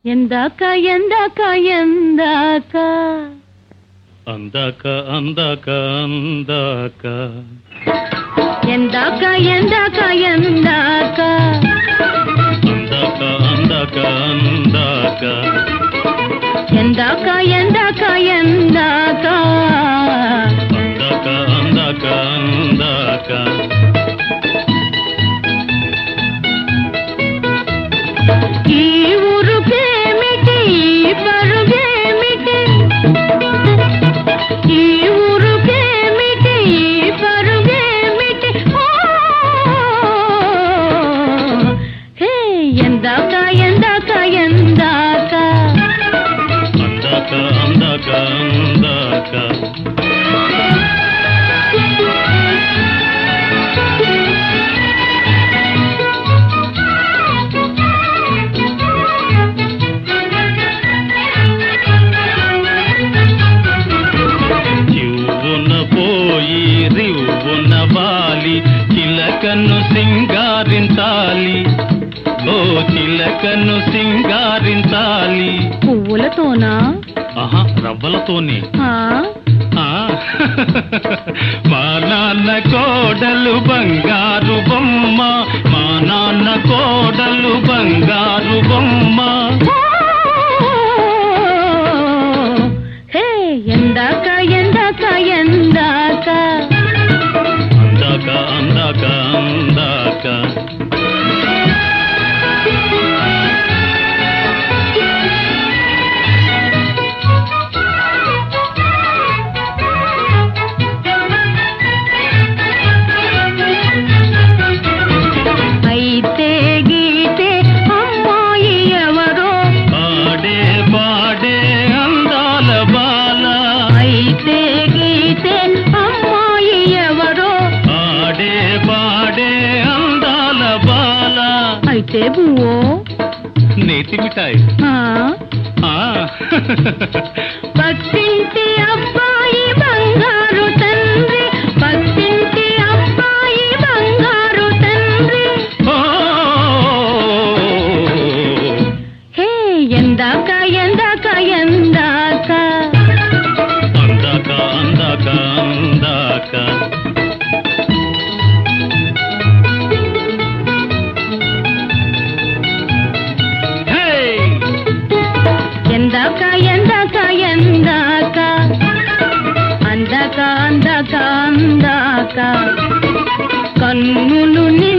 ఎందాక ఎందాక ఎందాక అందాక అందాక అందాక ఎందాక ఎందాక ఎందాక అందాక అందాక అందాక ఎందాక ఎందాక ఎందాక అందాక అందాక అందాక ఈ ఊరుకేమిటి ఈ పరుగేమిటి ఈ ఊరుకేమిటి ఈ పరుగేమిటి ఓ! హే ఎందాక ఎందాక ఎందాక అందాక అందాక అందాక చివ్వున పోయి రివ్వున వాలి చిలకను సింగారించాలి ఓ చిలకను సింగారించాలి పువ్వులతోనా ఆహా రవ్వలతోనే ఆ? ఆ, మా నాన్న కోడలు బంగారు బొమ్మ మా నాన్న కోడలు బంగారు బొమ్మ హే ఎందాక ఎందాక ఎందాక అందాక అందాక అందాక అయితే గీతే అమ్మాయి ఎవరో పాడే పాడే అందాల బాల అయితే గీతే అమ్మాయి ఎవరో పాడే పాడే అందాల బాల అయితే బువ్వో నేతి మిఠాయి ఆ, ఆ, పక్కింటి అబ్బాయి బంగారు తండ్రి పక్కింటి అబ్బాయి బంగారు తండ్రి ఓ, హే ఎందాక ఎందాక ఎందాక అందాక అందాక అందాక హే ఎందాక ఎందాక ఎందాక అందాక అందాక అందాక కన్నులు నిండా